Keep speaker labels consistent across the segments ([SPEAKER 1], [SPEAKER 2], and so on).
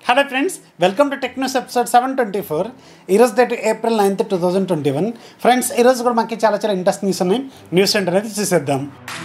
[SPEAKER 1] hello friends welcome to Technos episode seven twenty four ఈరోజు date April ninth two thousand twenty one friends ఈరోజు కూడా మనకి చాలా చాలా ఇంట్రెస్ట్ న్యూస్ ఉన్నాయి న్యూస్ ఏంటో అనేది చూసేద్దాం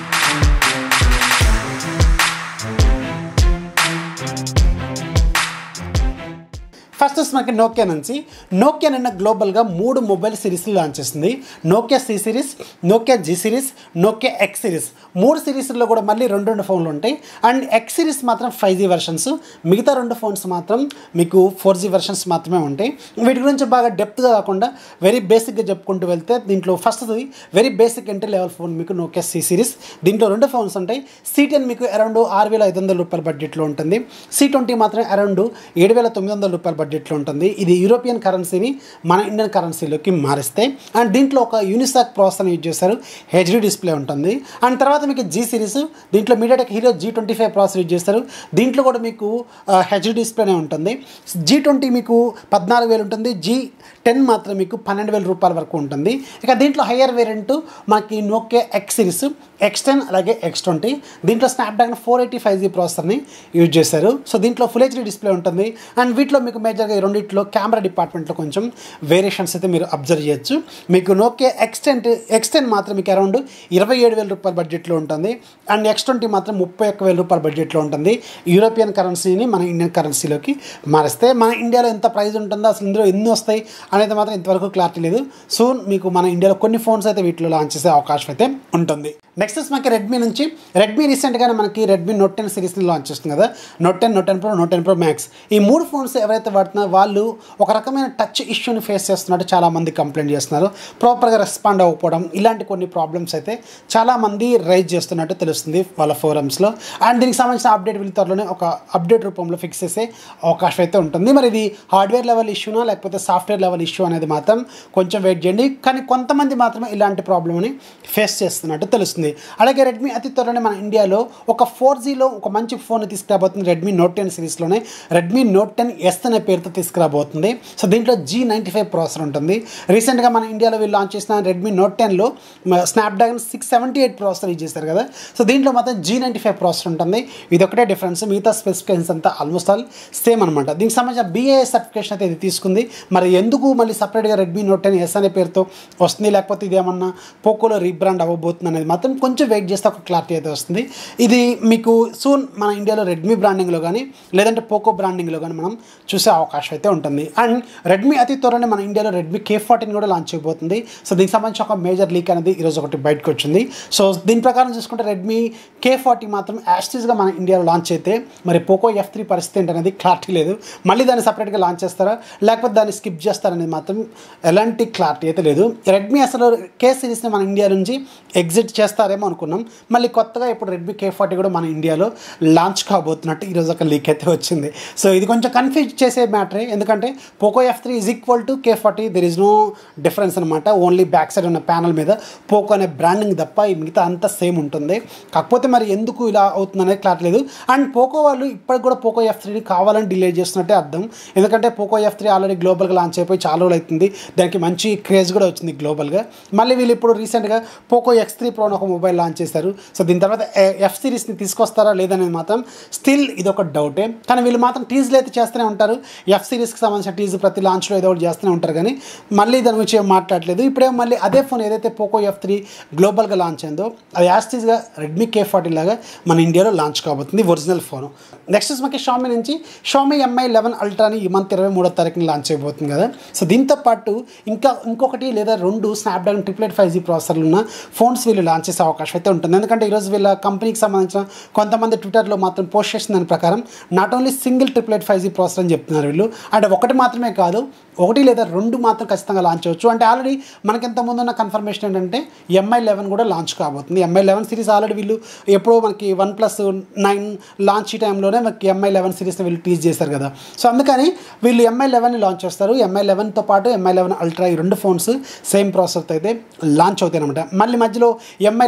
[SPEAKER 1] ఫస్ట్ వచ్చి మనకి నోకియా నుంచి నోకియా నిన్న గ్లోబల్గా మూడు మొబైల్ సిరీస్లు లాంచ్ చేసింది Nokia C series Nokia G series Nokia X series మూడు సిరీస్లో కూడా మళ్ళీ రెండు రెండు ఫోన్లు ఉంటాయి అండ్ ఎక్స్ సిరీస్ మాత్రం ఫైవ్ జీ వెర్షన్స్ మిగతా రెండు ఫోన్స్ మాత్రం మీకు ఫోర్ జీ వెర్షన్స్ మాత్రమే ఉంటాయి వీటి గురించి బాగా డెప్త్గా కాకుండా వెరీ బేసిక్గా చెప్పుకుంటూ వెళ్తే దీంట్లో ఫస్ట్ది very basic entry level phone మీకు నోకియా సి సిరీస్ దీంట్లో రెండు ఫోన్స్ ఉంటాయి సి టెన్ మీకు అరౌండ్ ఆరు వేల ఐదు వందల రూపాయల బడ్జెట్లో ఉంటుంది సి ట్వంటీ మాత్రం అరౌండ్ ఏడు వేల తొమ్మిది వందల రూపాయల బడ్జెట్లో ఉంటుంది ఇది యూరోపియన్ కరెన్సీని మన ఇండియన్ కరెన్సీలోకి మారిస్తే అండ్ దీంట్లో ఒక యూనిసాక్ ప్రాసెసర్ యూజ్ చేశారు హెచ్డి డిస్ప్లే ఉంటుంది అండ్ తర్వాత మీకు జీ సిరీస్ దీంట్లో MediaTek Helio G twenty five processor use చేస్తారు దీంట్లో కూడా మీకు హెచ్డి డిస్ప్లేనే ఉంటుంది జీ ట్వంటీ మీకు పద్నాలుగు వేలు ఉంటుంది జీ టెన్ మాత్రం మీకు పన్నెండు వేల రూపాయల వరకు ఉంటుంది ఇక దీంట్లో హయ్యర్ వేరియంట్ మనకి Nokia X series X ten అలాగే ఎక్స్ ట్వంటీ దీంట్లో Snapdragon four eighty five G ప్రాసెసర్ని యూజ్ చేశారు సో దీంట్లో ఫుల్ హెచ్డీ డిస్ప్లే ఉంటుంది అండ్ వీటిలో మీకు మేజర్గా ఈ రెండింటిలో కెమెరా డిపార్ట్మెంట్లో కొంచెం వేరియేషన్స్ అయితే మీరు అబ్జర్వ్ చేయొచ్చు మీకు Nokia X ten X ten మాత్రం మీకు అరౌండ్ ఇరవై ఏడు వేల రూపాయల బడ్జెట్లో ఉంటుంది అండ్ ఎక్స్ ట్వంటీ మాత్రం ముప్పై ఒక్క వేల రూపాయల బడ్జెట్లో ఉంటుంది యూరోపియన్ కరెన్సీని మన ఇండియన్ కరెన్సీలోకి మారిస్తే మన ఇండియాలో ఎంత ప్రైస్ ఉంటుందో అసలు ఇందులో ఎన్ని వస్తాయి అనేది మాత్రం ఇంతవరకు క్లారిటీ లేదు సో మీకు మన ఇండియాలో కొన్ని ఫోన్స్ అయితే వీటిలో లాంచ్ చేసే అవకాశం అయితే ఉంటుంది నెక్స్ట్ వచ్చి మనకి రెడ్మీ నుంచి రెడ్మీ రీసెంట్గానే మనకి రెడ్మీ నోట్ టెన్ సిరీస్ని లాంచ్ చేస్తుంది కదా note ten note ten pro note ten pro max ఈ మూడు ఫోన్స్ ఎవరైతే వాడుతున్నారో వాళ్ళు ఒక రకమైన టచ్ ఇష్యూని ఫేస్ చేస్తున్నట్టు చాలామంది కంప్లైంట్ చేస్తున్నారు ప్రాపర్గా రెస్పాండ్ అవ్వకపోవడం ఇలాంటి కొన్ని ప్రాబ్లమ్స్ అయితే చాలామంది రైజ్ చేస్తున్నట్టు తెలుస్తుంది వాళ్ళ ఫోరమ్స్లో అండ్ దీనికి సంబంధించిన అప్డేట్ వీళ్ళ త్వరలోనే ఒక అప్డేట్ రూపంలో ఫిక్స్ చేసే అవకాశం అయితే ఉంటుంది మరి ఇది హార్డ్వేర్ లెవెల్ ఇష్యూనా లేకపోతే సాఫ్ట్వేర్ లెవెల్ ఇష్యూ అనేది మాత్రం కొంచెం వెయిట్ చేయండి కానీ కొంతమంది మాత్రమే ఇలాంటి ప్రాబ్లమ్ని ఫేస్ చేస్తున్నట్టు తెలుస్తుంది అలాగే రెడ్మీ అతి త్వరలోనే మన ఇండియాలో ఒక ఫోర్ జీలో ఒక మంచి ఫోన్ తీసుకురాబోతుంది రెడ్మీ నోట్ టెన్ సిరీస్లోనే రెడ్మీ నోట్ టెన్ ఎస్ అనే పేరుతో తీసుకురాబోతుంది సో దీంట్లో జీ నైంటీ ఫైవ్ ప్రాసెసర్ ఉంటుంది రీసెంట్గా మన ఇండియాలో వీళ్ళు లాంచ్ చేసిన రెడ్మీ నోట్ టెన్లో Snapdragon six seventy eight processor use చేస్తారు కదా సో దీంట్లో మాత్రం జీ నైంటీ ఫైవ్ ప్రాసెసర్ ఉంటుంది ఇది ఒకటే డిఫరెన్స్ మిగతా స్పెసిఫికేషన్స్ అంతా ఆల్మోస్ట్ ఆల్ సేమ్ అనమాట దీనికి సంబంధించిన బీఏ సర్టిఫికేషన్ అయితే ఇది తీసుకుంది మరి ఎందుకు మళ్ళీ సపరేట్గా రెడ్మీ నోట్ టెన్ ఎస్ అనే పేరుతో వస్తుంది లేకపోతే ఇది ఏమన్నా పోకోలో రీబ్రాండ్ అవ్వబోతుంది అనేది మాత్రం కొంచెం వెయిట్ చేస్తే ఒక క్లారిటీ అయితే వస్తుంది ఇది మీకు సూన్ మన ఇండియాలో రెడ్మీ బ్రాండింగ్లో కానీ లేదంటే పోకో బ్రాండింగ్లో కానీ మనం చూసే అవకాశం అయితే ఉంటుంది అండ్ రెడ్మీ అతి త్వరలోనే మన ఇండియాలో రెడ్మీ కే ఫార్టీన్ కూడా లాంచ్ అయిపోతుంది సో దీనికి సంబంధించి ఒక మేజర్ లీక్ అనేది ఈరోజు ఒకటి బయటకు వచ్చింది సో దీని ప్రకారం చూసుకుంటే రెడ్మీ కే ఫార్టీ మాత్రం యాస్టీస్గా మన ఇండియాలో లాంచ్ అయితే మరి పోకో ఎఫ్ త్రీ పరిస్థితి ఏంటనేది క్లారిటీ లేదు మళ్ళీ దాన్ని సపరేట్గా లాంచ్ చేస్తారా లేకపోతే దాన్ని స్కిప్ చేస్తారనేది మాత్రం ఎలాంటి క్లారిటీ అయితే లేదు రెడ్మీ అసలు కే సిరీస్ని మన ఇండియా నుంచి ఎగ్జిట్ చేస్తారేమో అనుకున్నాం మళ్ళీ కొత్తగా ఇప్పుడు రెడ్మీ కే ఫార్టీ కూడా మన ఇండియాలో లాంచ్ కాబోతున్నట్టు ఈరోజు ఒక లీక్ అయితే వచ్చింది సో ఇది కొంచెం కన్ఫ్యూజ్ చేసే మ్యాటరే ఎందుకంటే Poco F three is equal to K forty there is no difference అనమాట ఓన్లీ బ్యాక్ సైడ్ ఉన్న ప్యానల్ మీద పోకో అనే బ్రాండింగ్ తప్ప ఈ మిగతా అంతా సేమ్ ఉంటుంది కాకపోతే మరి ఎందుకు ఇలా అవుతుంది అనేది క్లారిటీ లేదు అండ్ పోకో వాళ్ళు ఇప్పటికి కూడా పోకో ఎఫ్ త్రీని కావాలని డిలే చేస్తున్నట్టే అర్థం ఎందుకంటే పోకో ఎఫ్ త్రీ ఆల్రెడీ గ్లోబల్గా లాంచ్ అయిపోయి చాలా రోజులు అవుతుంది దానికి మంచి క్రేజ్ కూడా వచ్చింది గ్లోబల్గా మళ్ళీ వీళ్ళు ఇప్పుడు రీసెంట్గా పోకో ఎక్స్ త్రీ ప్రోని ఒక మొబైల్ లాంచ్ చేశారు సో దీని తర్వాత ఎఫ్ సిరీస్ని తీసుకొస్తారా లేదనేది మాత్రం స్టిల్ ఇది ఒక డౌటే కానీ వీళ్ళు మాత్రం టీజులు అయితే చేస్తూనే ఉంటారు ఎఫ్ సిరీస్కి సంబంధించిన టీజు ప్రతి లాంచ్లో ఏదో ఒకటి చేస్తూనే ఉంటారు కానీ మళ్ళీ దాని గురించి ఏం మాట్లాడలేదు ఇప్పుడే మళ్ళీ అదే ఫోన్ ఏదైతే పోకో ఎఫ్ త్రీ గ్లోబల్గా లాంచ్ అయిందో అది యాస్టీస్గా రెడ్మీ కే ఫార్టీ లాగా మన ఇండియాలో లాంచ్ కాబోతుంది ఒరిజినల్ ఫోన్ నెక్స్ట్ మనకి షామీ నుంచి షామీ ఎంఐ లెవెన్ అల్ట్రాని ఈ మంత్ ఇరవై మూడో తారీఖున లాంచ్ అయిపోతుంది కదా సో దీంతో పాటు ఇంకా ఇంకొకటి లేదా రెండు Snapdragon triple eight five G ప్రాసెసర్లు ఉన్న ఫోన్స్ వీళ్ళు లాంచ్ చేసే అవకాశం అయితే ఉంటుంది ఎందుకంటే ఈరోజు వీళ్ళ కంపెనీకి సంబంధించిన కొంతమంది ట్విట్టర్లో మాత్రం పోస్ట్ చేసిన దాని ప్రకారం not only single triple eight five G processor అని చెప్తున్నారు వీళ్ళు అంటే ఒకటి మాత్రమే కాదు ఒకటి లేదా రెండు మాత్రం ఖచ్చితంగా లాంచ్ అవ్వచ్చు అంటే ఆల్రెడీ మనకి ఎంత ముందు ఉన్న కన్ఫర్మేషన్ ఏంటంటే ఎంఐ లెవెన్ కూడా లాంచ్ కాబోతుంది ఎంఐ లెవెన్ సిరీస్ ఆల్రెడీ వీళ్ళు ఎప్పుడో మనకి వన్ ప్లస్ నైన్ లాంచ్ టైంలోనే మనకి ఎంఐ లెవెన్ సిరీస్ని వీళ్ళు టీజ్ చేశారు కదా సో అందుకని వీళ్ళు ఎంఐ లెవెన్ని లాంచ్ చేస్తారు ఎంఐ లెవెన్తో పాటు ఎంఐ లెవెన్ అల్ట్రా ఈ రెండు ఫోన్స్ సేమ్ ప్రాసెసర్తో అయితే లాంచ్ అవుతాయి అనమాట మళ్ళీ మధ్యలో ఎంఐ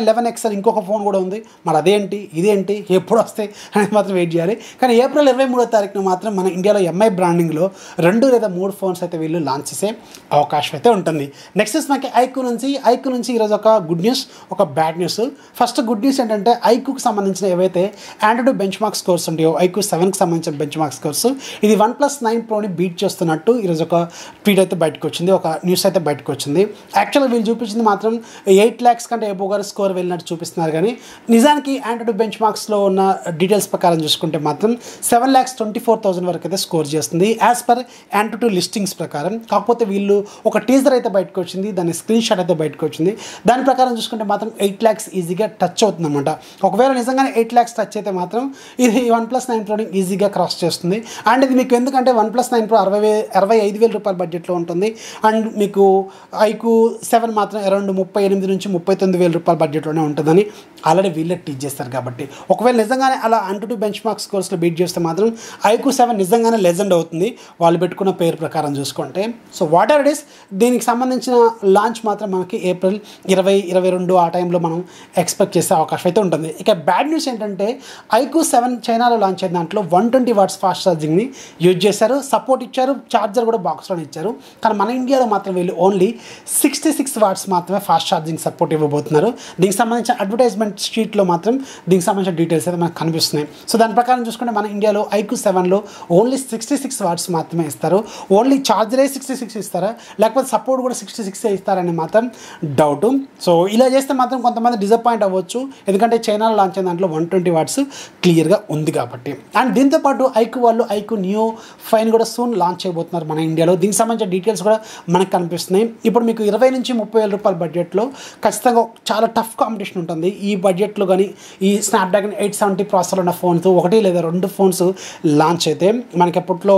[SPEAKER 1] లెవెన్ ఎక్స్ అని ఇంకొక ఫోన్ కూడా ఉంది మరి అదేంటి ఇదేంటి ఎప్పుడు వస్తాయి అనేది మాత్రం వెయిట్ చేయాలి కానీ ఏప్రిల్ ఇరవై మూడో తారీఖున మాత్రం మన ఇండియాలో ఎంఐ బ్రాండింగ్లో రెండు లేదా మూడు ఫోన్స్ అయితే వీళ్ళు లాంచ్ చేసే అవకాశం అయితే ఉంటుంది నెక్స్ట్ ఇస్ మనకి ఐకు నుంచి ఐకు నుంచి ఈరోజు ఒక గుడ్ న్యూస్ ఒక bad news first good news ఏంటంటే ఐకుకి సంబంధించిన ఏవైతే ఆండ్రాయిడ్ బెంచ్ మార్క్ స్కోర్స్ ఉంటాయో ఐకు సెవెన్కి సంబంధించిన బెంచ్ మార్క్ స్కోర్స్ ఇది వన్ ప్లస్ నైన్ ప్రోని బీట్ చేస్తున్నట్టు ఈరోజు ఒక ట్వీట్ అయితే బయటకు వచ్చింది ఒక న్యూస్ అయితే బయటకు వచ్చింది యాక్చువల్గా వీళ్ళు చూపించింది మాత్రం ఎయిట్ ల్యాక్స్ కంటే ఎబో గారు స్కోర్ వెళ్ళినట్టు చూపిస్తున్నారు కానీ నిజానికి ఆండ్రాయిడ్ బెంచ్ మార్క్స్లో ఉన్న డీటెయిల్స్ ప్రకారం చూసుకుంటే మాత్రం seven lakhs twenty four thousand వరకు అయితే స్కోర్ చేస్తుంది as per AnTuTu listings ప్రకారం కాకపోతే వీళ్ళు ఒక టీజర్ అయితే బయటకు వచ్చింది దాని స్క్రీన్ షాట్ అయితే బయటకు వచ్చింది దాని ప్రకారం చూసుకుంటే మాత్రం ఎయిట్ ల్యాక్స్ ఈజీగా టచ్ అవుతుంది అనమాట ఒకవేళ నిజంగానే ఎయిట్ ల్యాక్స్ టచ్ అయితే మాత్రం ఇది వన్ ప్లస్ నైన్ ప్రోని ఈజీగా క్రాస్ చేస్తుంది అండ్ ఇది మీకు ఎందుకంటే వన్ ప్లస్ నైన్ ప్రో అరవై వే అరవై ఐదు వేల రూపాయల బడ్జెట్లో ఉంటుంది అండ్ మీకు ఐకు సెవెన్ మాత్రం అరౌండ్ ముప్పై ఎనిమిది నుంచి ముప్పై తొమ్మిది వేల రూపాయల బడ్జెట్లోనే ఉంటుందని ఆల్రెడీ వీళ్ళే టీచ్ చేస్తారు కాబట్టి ఒకవేళ నిజంగానే అలా అంటు టూ బెంచ్ మార్క్స్ కోర్సులో బీట్ చేస్తే మాత్రం ఐకు సెవెన్ నిజంగానే లెజెండ్ అవుతుంది వాళ్ళు పెట్టుకున్న పేరు ప్రకారం చూసుకుంటే so whatever it is దీనికి సంబంధించిన లాంచ్ మాత్రం మనకి ఏప్రిల్ ఇరవై ఇరవై రెండు ఆ టైంలో మనం ఎక్స్పెక్ట్ చేసే అవకాశం అయితే ఉంటుంది ఇక బ్యాడ్ న్యూస్ ఏంటంటే ఐకు సెవెన్ చైనాలో లాంచ్ అయిన దాంట్లో వన్ ట్వంటీ వాట్స్ ఫాస్ట్ ఛార్జింగ్ని యూజ్ చేశారు సపోర్ట్ ఇచ్చారు ఛార్జర్ కూడా బాక్స్లోనే ఇచ్చారు కానీ మన ఇండియాలో మాత్రం వీళ్ళు ఓన్లీ సిక్స్టీ సిక్స్ వాట్స్ మాత్రమే ఫాస్ట్ ఛార్జింగ్ సపోర్ట్ ఇవ్వబోతున్నారు దీనికి సంబంధించిన అడ్వర్టైజ్మెంట్ షీట్లో మాత్రం దీనికి సంబంధించిన డీటెయిల్స్ అయితే మనకు కనిపిస్తున్నాయి సో దాని ప్రకారం చూసుకుంటే మన ఇండియాలో ఐకు సెవెన్లో ఓన్లీ సిక్స్టీ సిక్స్ వాట్స్ మాత్రమే ఇస్తారు ఓన్లీ ఛార్జరే సిక్స్టీ సిక్స్ ఇస్తారా లేకపోతే సపోర్ట్ కూడా సిక్స్టీ సిక్స్ ఇస్తారని మాత్రం డౌట్ సో ఇలా చేస్తే మాత్రం కొంతమంది డిసప్పాయింట్ అవ్వచ్చు ఎందుకంటే చైనాలో లాంచ్ అయిన దాంట్లో వన్ ట్వంటీ వాట్స్ క్లియర్గా ఉంది కాబట్టి అండ్ దీంతోపాటు ఐకు వాళ్ళు ఐకు న్యూ ఫైన్ కూడా సూన్ లాంచ్ చేయబోతున్నారు మన ఇండియాలో దీనికి సంబంధించిన డీటెయిల్స్ కూడా మనకు కనిపిస్తున్నాయి ఇప్పుడు మీకు ఇరవై నుంచి ముప్పై వేల రూపాయల బడ్జెట్లో ఖచ్చితంగా చాలా టఫ్ కాంపిటీషన్ ఉంటుంది ఈ బడ్జెట్లో కానీ ఈ స్నాప్డ్రాగన్ ఎయిట్ సెవెంటీ ప్రాసెసర్ ఉన్న ఫోన్స్ ఒకటి లేదా రెండు ఫోన్స్ లాంచ్ అయితే మనకి ఎప్పట్లో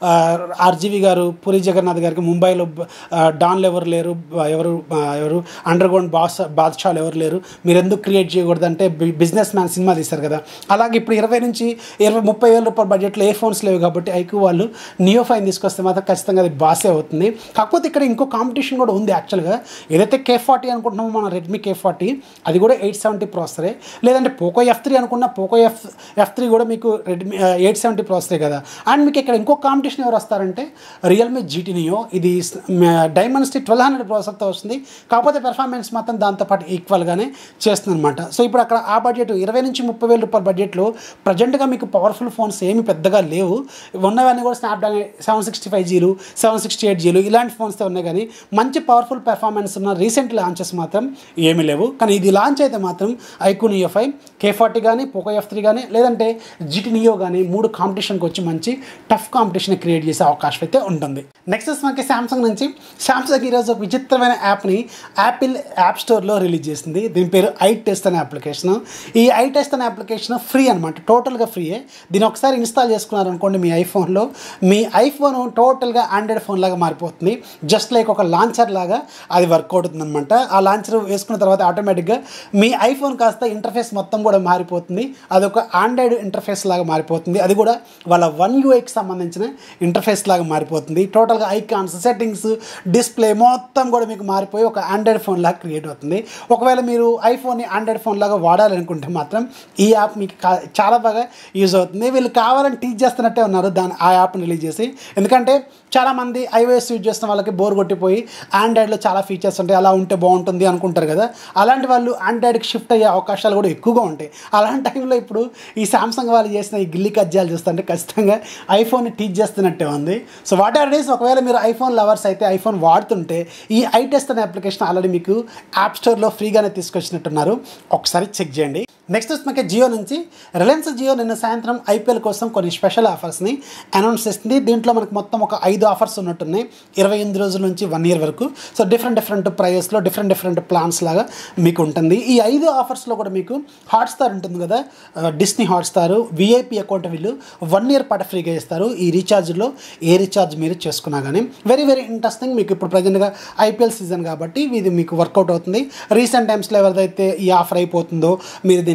[SPEAKER 1] ఆర్జీవి గారు పూరి జగన్నాథ్ గారికి ముంబైలో ఆ, డాన్లు ఎవరు లేరు ఆ, ఎవరు ఆ, ఎవరు అండర్ గ్రౌండ్ బాస్ బాద్షాలు ఎవరు లేరు మీరు ఎందుకు క్రియేట్ చేయకూడదు అంటే బిజినెస్ మ్యాన్ సినిమా తీశారు కదా అలాగే ఇప్పుడు ఇరవై నుంచి ఇరవై ముప్పై వేల రూపాయల బడ్జెట్లో ఏ ఫోన్స్ లేవు కాబట్టి ఐక్యూ వాళ్ళు నియో ఫైన్ తీసుకొస్తే మాత్రం ఖచ్చితంగా అది బాసే అవుతుంది కాకపోతే ఇక్కడ ఇంకో కాంపిటీషన్ కూడా ఉంది యాక్చువల్గా ఏదైతే కే ఫార్టీ అనుకుంటున్నామో మన రెడ్మీ కే ఫార్టీ అది కూడా ఎయిట్ సెవెంటీ ప్రాసెసరే లేదంటే పోకో ఎఫ్ త్రీ అనుకున్న పోకో ఎఫ్ ఎఫ్ త్రీ కూడా మీకు రెడ్మీ ఎయిట్ సెవెంటీ ప్రాసెసరే కదా అండ్ మీకు ఇక్కడ ఇంకో కాంపిటీషన్ ఎవరు వస్తారంటే రియల్మీ జీటీ నియో ఇది డైమండ్స్టీ ట్వెల్వ్ హండ్రెడ్ ప్రాసెసర్తో వస్తుంది కాకపోతే పెర్ఫార్మెన్స్ మాత్రం దాంతోపాటు ఈక్వల్గానే చేస్తుంది అనమాట సో ఇప్పుడు అక్కడ ఆ బడ్జెట్ ఇరవై నుంచి ముప్పై వేల రూపాయల బడ్జెట్లో ప్రజెంట్గా మీకు పవర్ఫుల్ ఫోన్స్ ఏమి పెద్దగా లేవు ఉన్నవన్నీ కూడా స్నాప్డ్రాగన్ సెవెన్ సిక్స్టీ ఫైవ్ జీలు సెవెన్ సిక్స్టీ ఎయిట్ జీలు ఇలాంటి ఫోన్స్తో ఉన్నాయి కానీ మంచి పవర్ఫుల్ పెర్ఫార్మెన్స్ ఉన్న రీసెంట్ లాంచెస్ మాత్రం ఏమీ లేవు కానీ ఇది లాంచ్ అయితే మాత్రం ఐకూన్ నియో ఫైవ్ కే ఫార్టీ కానీ పోకో ఎఫ్ త్రీ కానీ లేదంటే జిటి నియో కానీ మూడు కాంపిటీషన్కి వచ్చి మంచి టఫ్ కాంపిటీషన్ క్రియేట్ చేసే అవకాశం అయితే ఉంటుంది నెక్స్ట్ మనకి శాంసంగ్ నుంచి శాంసంగ్ ఈరోజు ఒక విచిత్రమైన యాప్ని యాపిల్ యాప్ స్టోర్లో రిలీజ్ చేసింది దీని పేరు ఐ టెస్ట్ అనే అప్లికేషన్ ఈ ఐ టెస్ట్ అనే అప్లికేషన్ ఫ్రీ అనమాట టోటల్గా ఫ్రీయే దీన్ని ఒకసారి ఇన్స్టాల్ చేసుకున్నారనుకోండి మీ ఐఫోన్లో మీ ఐఫోన్ టోటల్గా ఆండ్రాయిడ్ ఫోన్ లాగా మారిపోతుంది జస్ట్ లైక్ ఒక లాంచర్ లాగా అది వర్క్ అవుతుంది అనమాట ఆ లాంచర్ వేసుకున్న తర్వాత ఆటోమేటిక్గా మీ ఐఫోన్ కాస్త ఇంటర్ఫేస్ మొత్తం కూడా మారిపోతుంది అది ఒక ఆండ్రాయిడ్ ఇంటర్ఫేస్ లాగా మారిపోతుంది అది కూడా వాళ్ళ వన్ యూఐకి సంబంధించిన ఇంటర్ఫేస్ లాగా మారిపోతుంది టోటల్గా ఐకాన్స్ సెట్టింగ్స్ డిస్ప్లే మొత్తం కూడా మీకు మారిపోయి ఒక ఆండ్రాయిడ్ ఫోన్ లాగా క్రియేట్ అవుతుంది ఒకవేళ మీరు ఐఫోన్ని ఆండ్రాయిడ్ ఫోన్ లాగా వాడాలనుకుంటే మాత్రం ఈ యాప్ మీకు కా- చాలా బాగా యూజ్ అవుతుంది వీళ్ళు కావాలని టీచ్ చేస్తున్నట్టే ఉన్నారు దాని ఆ యాప్ని రిలీజ్ చేసి ఎందుకంటే చాలామంది ఐఓఎస్ యూజ్ చేస్తున్న వాళ్ళకి బోర్ కొట్టిపోయి ఆండ్రాయిడ్లో చాలా ఫీచర్స్ ఉంటాయి అలా ఉంటే బాగుంటుంది అనుకుంటారు కదా అలాంటి వాళ్ళు ఆండ్రాయిడ్కి షిఫ్ట్ అయ్యే అవకాశాలు కూడా ఎక్కువగా ఉంటాయి అలాంటి టైంలో ఇప్పుడు ఈ సామ్సంగ్ వాళ్ళు చేసిన ఈ గిల్లి కజ్జాలు చూస్తుంటే ఖచ్చితంగా ఐఫోన్ని టీచ్ చేస్తున్నట్టే ఉంది సో వాట్ ఆర్ డేస్ ఒకవేళ మీరు ఐఫోన్ లవర్స్ అయితే ఐఫోన్ వాడుతుంటే ఈ ఐ టెస్ట్ అనే అప్లికేషన్ ఆల్రెడీ మీకు యాప్ స్టోర్లో ఫ్రీగానే తీసుకొచ్చినట్టున్నారు ఒకసారి చెక్ చేయండి నెక్స్ట్ మనకి జియో నుంచి రిలయన్స్ జియో నిన్న సాయంత్రం ఐపీఎల్ కోసం కొన్ని స్పెషల్ ఆఫర్స్ని అనౌన్స్ చేసింది దీంట్లో మనకు మొత్తం ఒక ఐదు ఆఫర్స్ ఉన్నట్టున్నాయి ఇరవై ఎనిమిది రోజుల నుంచి వన్ ఇయర్ వరకు సో డిఫరెంట్ డిఫరెంట్ ప్రైజెస్లో డిఫరెంట్ డిఫరెంట్ ప్లాన్స్ లాగా మీకు ఉంటుంది ఈ ఐదు ఆఫర్స్లో కూడా మీకు హాట్స్టార్ ఉంటుంది కదా డిస్నీ హాట్స్టార్ విఐపి అకౌంట్ వీళ్ళు వన్ ఇయర్ పాటు ఫ్రీగా ఇస్తారు ఈ రీఛార్జ్లో ఏ రీఛార్జ్ మీరు చేసుకున్నా కానీ వెరీ వెరీ ఇంట్రెస్టింగ్ మీకు ఇప్పుడు ప్రజెంట్గా ఐపీఎల్ సీజన్ కాబట్టి ఇది మీకు వర్కౌట్ అవుతుంది రీసెంట్ టైమ్స్లో ఎవరిదైతే ఈ ఆఫర్ అయిపోతుందో మీరు దీన్ని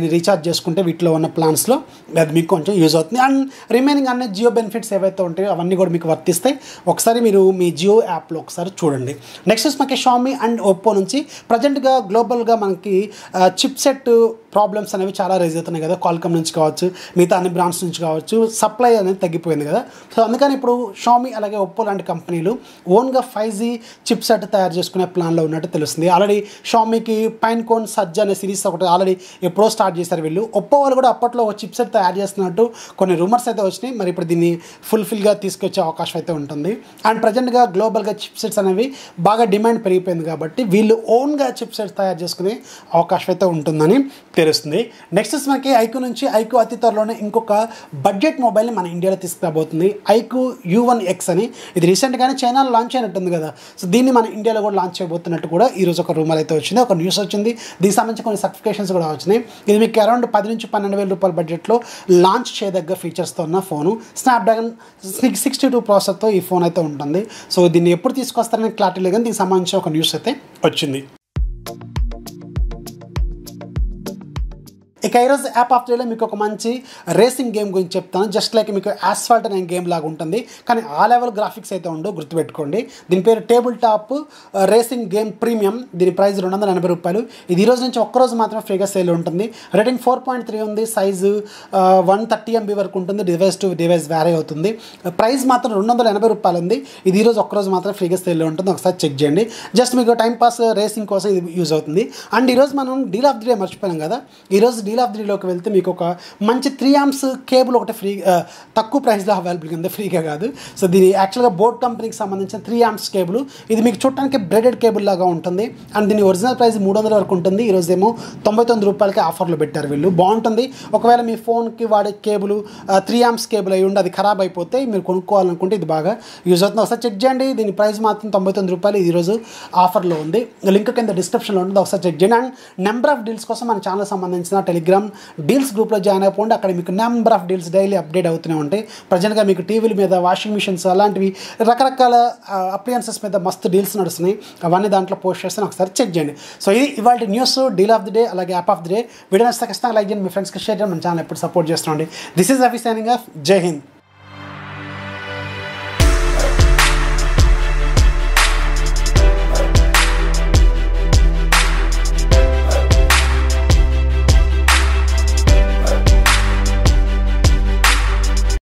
[SPEAKER 1] దీన్ని రీఛార్జ్ చేసుకుంటే వీటిలో ఉన్న ప్లాన్స్లో అది మీకు కొంచెం యూజ్ అవుతుంది అండ్ రిమైనింగ్ అన్ని జియో బెనిఫిట్స్ ఏవైతే ఉంటాయో అవన్నీ కూడా మీకు వర్తిస్తాయి ఒకసారి మీరు మీ జియో యాప్లో ఒకసారి చూడండి నెక్స్ట్ మనకి షామీ అండ్ ఒప్పో నుంచి ప్రజెంట్గా గ్లోబల్గా మనకి చిప్ సెట్ ప్రాబ్లమ్స్ అనేవి చాలా రైజ్ అవుతున్నాయి కదా కాల్కమ్ నుంచి కావచ్చు మిగతా అన్ని బ్రాండ్స్ నుంచి కావచ్చు సప్లై అనేది తగ్గిపోయింది కదా సో అందుకని ఇప్పుడు షామీ అలాగే ఒప్పో లాంటి కంపెనీలు ఓన్గా ఫైవ్ జీ చిప్ సెట్ తయారు చేసుకునే ప్లాన్లో ఉన్నట్టు తెలుస్తుంది ఆల్రెడీ షామీకి పైన్ కోన్ సజ్జ అనే సిరీస్ ఒకటి ఆల్రెడీ ఎప్పుడో స్టార్ట్ చేశారు వీళ్ళు ఒప్పో వాళ్ళు కూడా అప్పట్లో ఒక చిప్ సెట్ తయారు చేస్తున్నట్టు కొన్ని రూమర్స్ అయితే వచ్చినాయి మరి ఇప్పుడు దీన్ని ఫుల్ఫిల్గా తీసుకొచ్చే అవకాశం అయితే ఉంటుంది అండ్ ప్రజెంట్గా గ్లోబల్గా చిప్ సెట్స్ అనేవి బాగా డిమాండ్ పెరిగిపోయింది కాబట్టి వీళ్ళు ఓన్గా చిప్ సెట్స్ తయారు చేసుకునే అవకాశం అయితే ఉంటుందని తెలుస్తుంది నెక్స్ట్ మనకి ఐకు నుంచి ఐకు అతి త్వరలోనే ఇంకొక బడ్జెట్ మొబైల్ని మన ఇండియాలో తీసుకురాబోతుంది ఐకు యూ వన్ ఎక్స్ అని ఇది రీసెంట్గానే చైనాలో లాంచ్ అయినట్టుంది కదా సో దీన్ని మన ఇండియాలో కూడా లాంచ్ చేయబోతున్నట్టు కూడా ఈరోజు ఒక రూమర్ అయితే వచ్చింది ఒక న్యూస్ వచ్చింది దీనికి సంబంధించి కొన్ని సర్టిఫికేషన్స్ కూడా వచ్చినాయి ఇది మీకు అరౌండ్ పది నుంచి పన్నెండు వేల రూపాయల బడ్జెట్లో లాంచ్ చేయదగ్గ ఫీచర్స్తో ఉన్న phone Snapdragon six sixty two ప్రాసెసర్తో ఈ ఫోన్ అయితే ఉంటుంది సో దీన్ని ఎప్పుడు తీసుకొస్తారని క్లారిటీ లేదు కానీ దీనికి సంబంధించి ఒక న్యూస్ అయితే వచ్చింది ఇక ఈరోజు యాప్ ఆఫ్ డేలో మీకు ఒక మంచి రేసింగ్ గేమ్ గురించి చెప్తాను జస్ట్ లైక్ మీకు యాస్ఫాల్ట్ అనే గేమ్ లాగా ఉంటుంది కానీ ఆ లెవెల్ గ్రాఫిక్స్ అయితే ఉండవు గుర్తుపెట్టుకోండి దీని పేరు table top racing game premium దీని ప్రైస్ రెండు వందల ఎనభై రూపాయలు ఇది ఈ రోజు నుంచి ఒక్కరోజు మాత్రమే ఫ్రీగా సేల్ ఉంటుంది రేటింగ్ ఫోర్ పాయింట్ త్రీ ఉంది సైజు వన్ థర్టీ ఎంబీ వరకు ఉంటుంది డివైస్ టు డివైస్ వ్యారీ అవుతుంది ప్రైస్ మాత్రం రెండు వందల ఎనభై రూపాయలు ఉంది ఇది ఈరోజు ఒక్కరోజు మాత్రం ఫ్రీగా సేల్ ఉంటుంది ఒకసారి చెక్ చేయండి జస్ట్ మీకు టైం పాస్ రేసింగ్ కోసం ఇది యూజ్ అవుతుంది అండ్ ఈరోజు మనం డీల్ ఆఫ్ ది డే మర్చిపోయాం కదా ఈరోజు డీల్ ఆఫ్ ది డేలోకి వెళ్తే మీకు ఒక మంచి త్రీ ఆమ్స్ కేబుల్ ఒకటి ఫ్రీ తక్కువ ప్రైస్లో అవైలబుల్ ఉంది ఫ్రీగా కాదు సో దీని యాక్చువల్గా బోట్ కంపెనీకి సంబంధించిన త్రీ ఆమ్స్ కేబుల్ ఇది మీకు చూడటానికి బ్రెడెడ్ కేబుల్ లాగా ఉంటుంది అండ్ దీని ఒరిజినల్ ప్రైస్ మూడు వందల వరకు ఉంటుంది ఈరోజు ఏమో తొంభై తొమ్మిది రూపాయలకి ఆఫర్లో పెట్టారు వీళ్ళు బాగుంటుంది ఒకవేళ మీ ఫోన్కి వాడే కేబుల్ త్రీ ఆమ్స్ కేబుల్ అయి ఉండి అది ఖరాబ్ అయిపోతే మీరు కొనుక్కోవాలనుకుంటే ఇది బాగా యూజ్ అవుతుంది ఒకసారి చెక్ చేయండి దీని ప్రైస్ మాత్రం తొంభై తొమ్మిది రూపాయలు ఇది ఈరోజు ఆఫర్లో ఉంది లింక్ కింద డిస్క్రిప్షన్లో ఉంటుంది ఒకసారి చెక్ చేయండి అండ్ నెంబర్ ఆఫ్ డీల్స్ కోసం మన ఛానల్ సంబంధించిన టెలిగ్రామ్ డీల్స్ గ్రూప్లో జాయిన్ అయిపోండి అక్కడ మీకు number of deals daily update అవుతూనే ఉంటాయి ప్రజెంట్గా మీకు టీవీల మీద వాషింగ్ మిషన్స్ అలాంటివి రకరకాల అప్లియన్సెస్ మీద మస్తు డీల్స్ నడుస్తున్నాయి అవన్నీ దాంట్లో పోస్ట్ చేస్తాను ఒకసారి చెక్ చేయండి సో ఇది ఇవాళ news deal of the day అలాగే app of the day video నచ్చితే ఖచ్చితంగా లైక్ చేయండి మీ ఫ్రెండ్స్కి షేర్ చేయండి మన ఛానల్ ఎప్పుడు సపోర్ట్ చేస్తుండండి this is Affy signing off Jai Hind